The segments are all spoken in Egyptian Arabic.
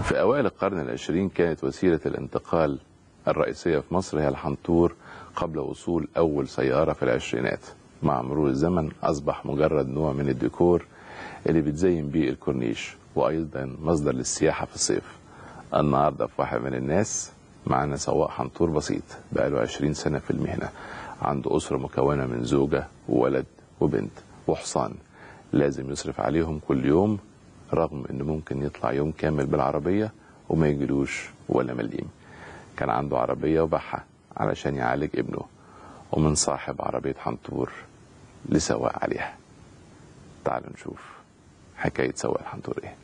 في أوائل القرن العشرين كانت وسيلة الانتقال الرئيسية في مصر هي الحنطور قبل وصول أول سيارة في العشرينات مع مرور الزمن أصبح مجرد نوع من الديكور اللي بتزين بيه الكورنيش وأيضا مصدر للسياحة في الصيف النهاردة في واحد من الناس معانا سواق حنطور بسيط بقاله 20 سنة في المهنة عنده أسرة مكونة من زوجة وولد وبنت وحصان لازم يصرف عليهم كل يوم رغم انه ممكن يطلع يوم كامل بالعربية وما يجيلوش ولا مليم كان عنده عربية وباعها علشان يعالج ابنه ومن صاحب عربية حنطور لسواق عليها تعالوا نشوف حكاية سواق الحنطور ايه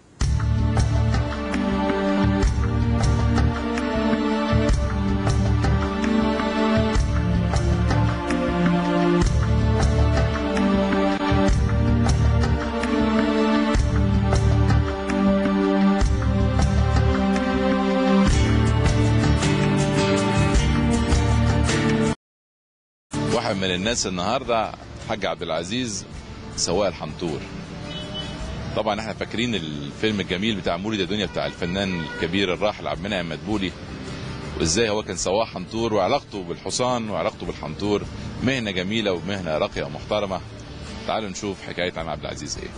واحد من الناس النهارده حاج عبد العزيز سواق الحنطور طبعا احنا فاكرين الفيلم الجميل بتاع مولد الدنيا بتاع الفنان الكبير الراحل عبد المنعم مدبولي وازاي هو كان سواق حنطور وعلاقته بالحصان وعلاقته بالحنطور مهنه جميله ومهنه راقيه ومحترمه تعالوا نشوف حكايه عن عبد العزيز ايه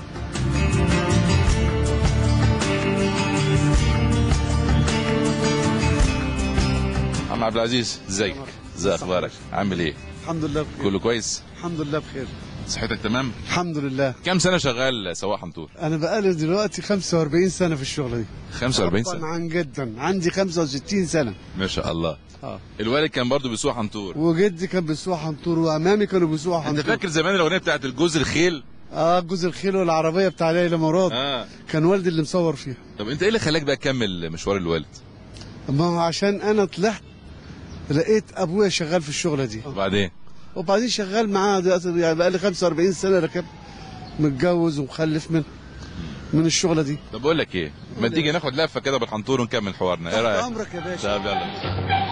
عم عبد العزيز ازيك ازي اخبارك عامل ايه الحمد لله بخير كله كويس الحمد لله بخير صحتك تمام الحمد لله كم سنه شغال سواق حنطور انا بقالي دلوقتي 45 سنه في الشغله دي 45 سنه طبعا جدا عندي 65 سنه ما شاء الله اه الوالد كان برضو بيسوق حنطور وجدي كان بيسوق حنطور وامامي كانوا بيسوقوا انت حنطور فاكر زمان الاغنيه بتاعت الجوز الخيل اه جوز الخيل والعربيه بتاع ليلى مراد اه كان والدي اللي مصور فيها طب انت ايه اللي خلاك بقى تكمل مشوار الوالد ما هو عشان انا طلعت لقيت ابويا شغال في الشغله دي وبعدين وبعدين شغال معاه دلوقتي يعني بقالي 45 سنه ركب متجوز ومخلف من من الشغله دي طب بقول لك ايه ما تيجي ناخد لفه كده بالحنطور ونكمل حوارنا ايه تحت رايك امرك يا باشا طب يلا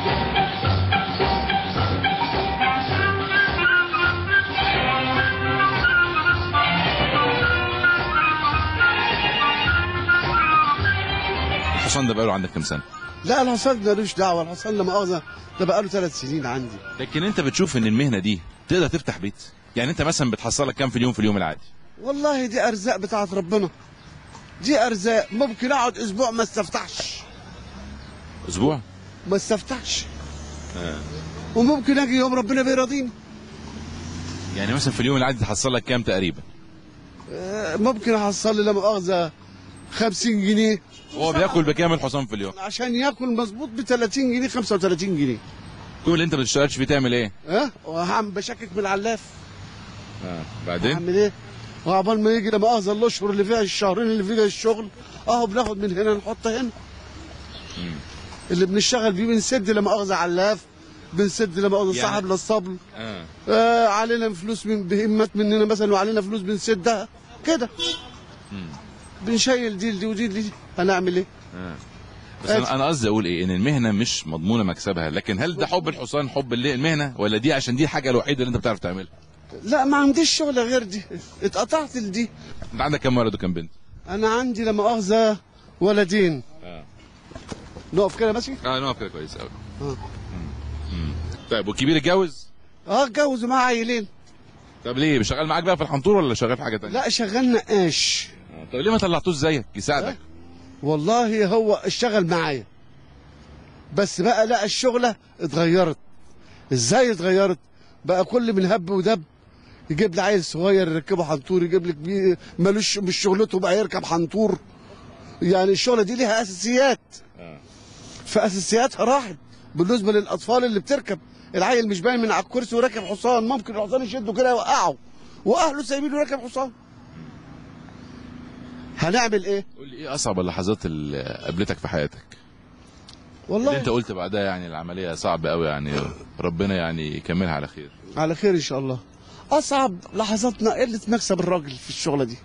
الحصان ده بقاله عندك كام سنه لا الحصان ملوش دعوه الحصان لما مؤاخذه ده بقاله ثلاث سنين عندي لكن انت بتشوف ان المهنه دي تقدر تفتح بيت يعني انت مثلا بتحصلك كام في اليوم في اليوم العادي والله دي ارزاق بتاعت ربنا دي ارزاق ممكن اقعد اسبوع ما استفتحش اسبوع ما استفتحش وممكن اجي يوم ربنا بيرضيني يعني مثلا في اليوم العادي تحصل لك كام تقريبا آه، ممكن احصل لي لا مؤاخذه 50 جنيه هو بياكل بكام الحصان في اليوم عشان ياكل مظبوط ب 30 جنيه 35 جنيه كل اللي انت ما بتشتغلش فيه تعمل ايه ها وهعمل بشكك من العلاف اه بعدين هعمل ايه وعقبال ما يجي لا مؤاخذه الاشهر اللي فيها الشهرين اللي فيها الشغل اهو بناخد من هنا نحط هنا اللي بنشتغل بيه بنسد لا مؤاخذه علاف بنسد لا مؤاخذه يعني- صاحب للصبل اه آه علينا فلوس من بهمت مننا مثلا وعلينا فلوس بنسدها كده بنشيل دي لدي ودي لدي هنعمل ايه؟ بس انا انا قصدي اقول ايه ان المهنه مش مضمونه مكسبها لكن هل ده حب الحصان حب اللي- المهنه ولا دي عشان دي الحاجه الوحيده اللي انت بتعرف تعملها لا ما عنديش شغل غير دي اتقطعت لدي انت عندك كام ولد وكام بنت انا عندي لا مؤاخذه ولدين اه نقف كده ماشي؟ اه نقف كده كويس قوي اه طيب والكبير اتجوز اه اتجوز ومعاه عيلين طب ليه شغال معاك بقى في الحنطور ولا شغال في حاجه تانية لا شغال نقاش آه. طب ليه ما طلعتوش زيك يساعدك والله هو اشتغل معايا بس بقى لا الشغله اتغيرت ازاي اتغيرت بقى كل من هب ودب يجيب لي عيل صغير يركبه حنطور يجيب لك بيه ملوش مش شغلته بقى يركب حنطور يعني الشغله دي ليها اساسيات فاساسياتها راحت بالنسبه للاطفال اللي بتركب العيل مش باين من على الكرسي وراكب حصان ممكن الحصان يشده كده يوقعه واهله سايبينه راكب حصان هنعمل ايه قول لي ايه اصعب اللحظات اللي قابلتك في حياتك اللي والله انت قلت بعدها يعني العمليه صعبه قوي يعني ربنا يعني يكملها على خير على خير ان شاء الله اصعب لحظاتنا قله مكسب الراجل في الشغله دي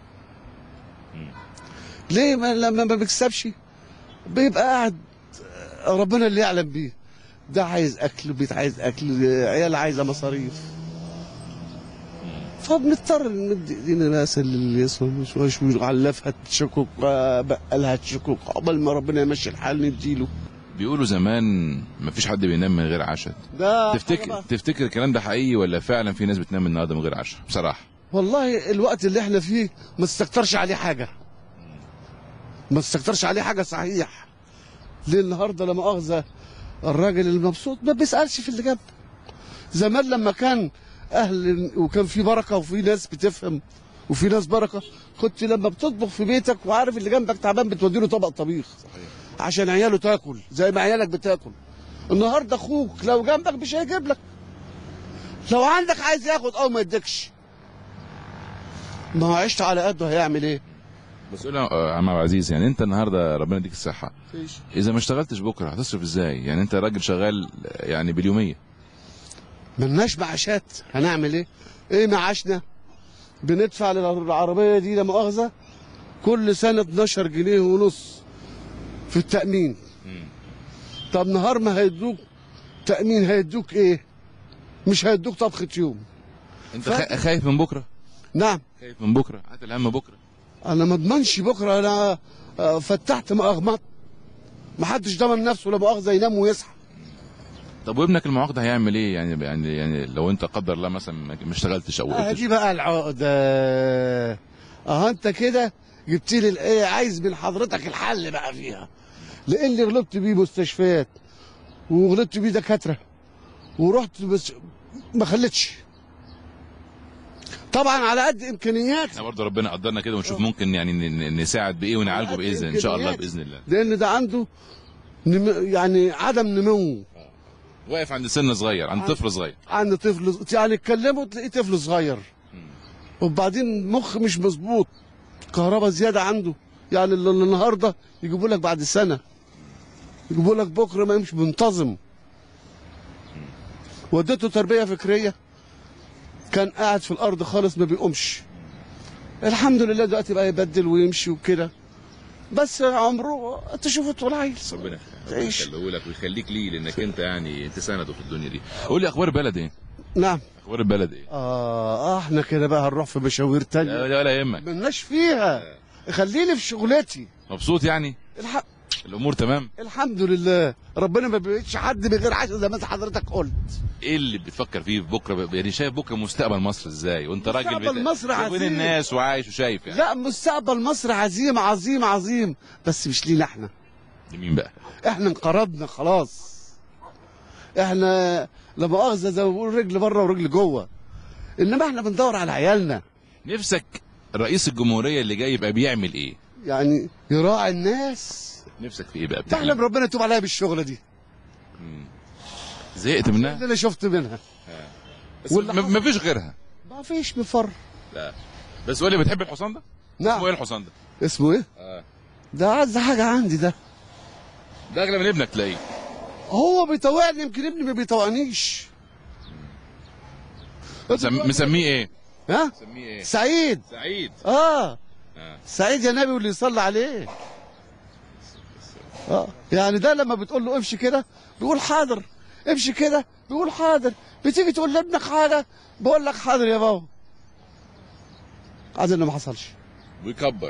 ليه ما لما ما بيكسبش بيبقى قاعد ربنا اللي يعلم بيه ده عايز اكل بيت عايز اكل عيال عايزه مصاريف فبنضطر نمد ايدينا بس اللي يصوم شوي شوي علفها تشكك بقلها تشكك قبل ما ربنا يمشي الحال نديله بيقولوا زمان مفيش حد بينام من غير عشاء ده حاجة تفتكر بقى. تفتكر الكلام ده حقيقي ولا فعلا في ناس بتنام النهارده من غير عشاء بصراحه والله الوقت اللي احنا فيه ما تستكترش عليه حاجه ما تستكترش عليه حاجه صحيح ليه النهارده لا مؤاخذه الراجل المبسوط ما بيسالش في اللي جنبه زمان لما كان اهل وكان في بركه وفي ناس بتفهم وفي ناس بركه كنت لما بتطبخ في بيتك وعارف اللي جنبك تعبان بتودي له طبق طبيخ عشان عياله تاكل زي ما عيالك بتاكل النهارده اخوك لو جنبك مش هيجيب لك لو عندك عايز ياخد او ما يديكش ما هو عشت على قده هيعمل ايه؟ بس قول يا عم عبد العزيز يعني انت النهارده ربنا يديك الصحه اذا ما اشتغلتش بكره هتصرف ازاي يعني انت راجل شغال يعني باليوميه ملناش معاشات هنعمل ايه؟ ايه معاشنا؟ بندفع للعربيه دي لا مؤاخذه كل سنه 12 جنيه ونص في التامين طب نهار ما هيدوك تامين هيدوك ايه؟ مش هيدوك طبخه يوم انت ف- خا- خايف من بكره نعم خايف من بكره هات الهم بكره انا ما اضمنش بكره انا آه، فتحت ما اغمض ما حدش ضمن نفسه لا مؤاخذه ينام ويصحى طب وابنك المعاق ده هيعمل ايه يعني يعني يعني لو انت قدر الله مثلا ما ما اشتغلتش او اه وقفتش دي بقى العقده اه انت كده جبت لي الايه عايز من حضرتك الحل بقى فيها لان غلطت بيه مستشفيات وغلطت بيه دكاتره ورحت بس ما خلتش طبعا على قد امكانيات احنا برضه ربنا قدرنا كده ونشوف ممكن يعني ن- ن- نساعد بايه ونعالجه على قد باذن ان شاء الله إمكانياتي. باذن الله لان ده عنده نم... يعني عدم نمو واقف عند سن صغير عند طفل صغير عند طفل يعني تكلمه تلاقيه طفل صغير وبعدين مخ مش مظبوط كهرباء زياده عنده يعني اللي اللي النهارده يجيبوا لك بعد سنه يجيبوا لك بكره ما مش منتظم وديته تربيه فكريه كان قاعد في الارض خالص ما بيقومش الحمد لله دلوقتي بقى يبدل ويمشي وكده بس عمره تشوفه طول عايز ربنا تعيش. يخليه لك ويخليك ليه لانك انت يعني انت سنده في الدنيا دي قول لي اخبار البلد ايه نعم اخبار البلد ايه اه احنا كده بقى هنروح في مشاوير تانية لا ولا يهمك ملناش فيها خليني في شغلتي مبسوط يعني الح... الامور تمام الحمد لله ربنا ما بيبعدش حد من غير عشان زي ما انت حضرتك قلت ايه اللي بتفكر فيه في بكره يعني شايف بكره مستقبل مصر ازاي وانت راجل مستقبل مصر بين عظيم. الناس وعايش وشايف يعني لا مستقبل مصر عظيم عظيم عظيم بس مش لينا احنا لمين بقى احنا انقرضنا خلاص احنا لا مؤاخذه زي ما بقول رجل بره ورجل جوه انما احنا بندور على عيالنا نفسك رئيس الجمهوريه اللي جاي يبقى بيعمل ايه يعني يراعي الناس نفسك في ايه بقى ده احنا بتحلم ربنا يتوب عليا بالشغله دي زهقت منها اللي انا شفت منها بس واللي ما حصل- ما فيش غيرها ما فيش مفر لا بس قول لي بتحب الحصان ده اسمه ايه نعم الحصان ده اسمه ايه آه. ده اعز حاجه عندي ده ده اغلى من ابنك تلاقيه هو بيطوعني يمكن ابني ما بيطوعنيش مسم- مسميه ايه ها مسميه ايه سعيد سعيد اه آه. سعيد يا نبي واللي يصلي عليه اه يعني ده لما بتقول له امشي كده بيقول حاضر امشي كده بيقول حاضر بتيجي تقول لابنك حاجه بقول لك حاضر يا بابا عايز انه ما حصلش ويكبر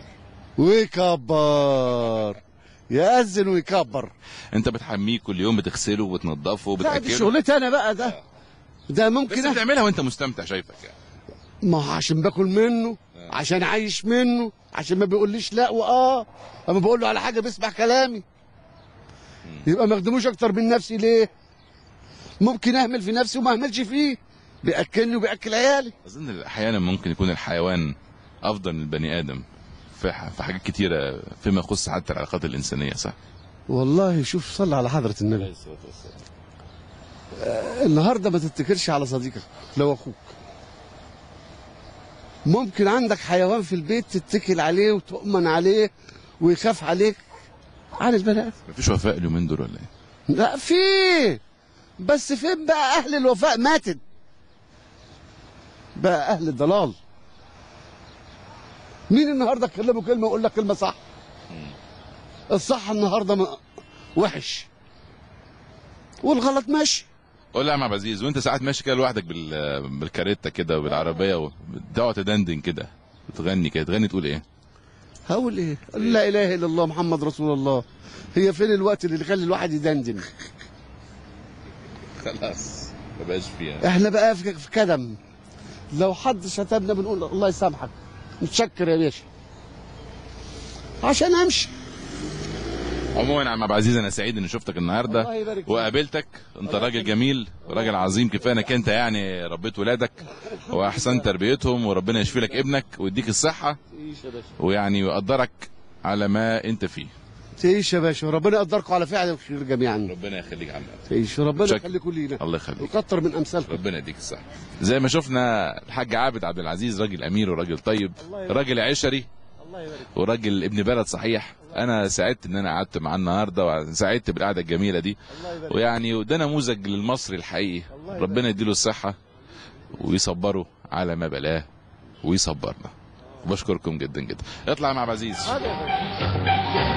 ويكبر يأذن ويكبر انت بتحميه كل يوم بتغسله وبتنضفه لا دي وبتاكله شغلتي انا بقى ده ده بس ممكن أ- بتعملها وانت مستمتع شايفك يعني ما هو عشان باكل منه عشان عايش منه عشان ما بيقوليش لا واه اما بقول له على حاجه بيسمع كلامي يبقى ما اخدموش اكتر من نفسي ليه ممكن اهمل في نفسي وما اهملش فيه بياكلني وبياكل عيالي اظن احيانا ممكن يكون الحيوان افضل من البني ادم في ح- في حاجات كتيره فيما يخص حتى العلاقات الانسانيه صح والله شوف صلى على حضره النبي النهارده ما تتكلش على صديقك لو اخوك ممكن عندك حيوان في البيت تتكل عليه وتؤمن عليه ويخاف عليك عن البني ادم مفيش وفاء اليومين دول ولا ايه لا في بس فين بقى اهل الوفاء ماتت بقى اهل الضلال مين النهارده كلمه كلمه يقول لك كلمه صح الصح النهارده م- وحش والغلط ماشي قول لي يا عم عبد العزيز وانت ساعات ماشي كده لوحدك بال... بالكاريتا كده وبالعربيه وتقعد تدندن كده تغني كده تغني تقول ايه؟ هقول ايه لا اله الا الله محمد رسول الله هي فين الوقت اللي يخلي الواحد يدندن خلاص ما بقاش فيها احنا بقى في في كدم لو حد شتمنا بنقول الله يسامحك متشكر يا باشا عشان امشي عموما يا عم عبد العزيز انا سعيد اني شفتك الله النهارده يبارك فيك. وقابلتك انت راجل جميل راجل عظيم كفايه انك انت يعني ربيت ولادك واحسنت تربيتهم وربنا يشفي لك ابنك ويديك الصحه تعيش يا باشا ويعني يقدرك على ما انت فيه تعيش يا باشا وربنا يقدركم على فعل الخير جميعا ربنا يخليك يا عم تعيش وربنا شك- يخليكم لينا الله يخليك ويكتر من امثالكم ربنا يديك الصحه زي ما شفنا الحاج عابد عبد العزيز راجل امير وراجل طيب الله يبارك. راجل عشري الله يبارك وراجل ابن بلد صحيح انا سعدت ان انا قعدت معاه النهارده وسعدت بالقعده الجميله دي الله يبارك ويعني ده نموذج للمصري الحقيقي الله يبارك. ربنا يديله الصحه ويصبره على ما بلاه ويصبرنا بشكركم جدا جدا اطلع مع عبد العزيز هذا يا باشا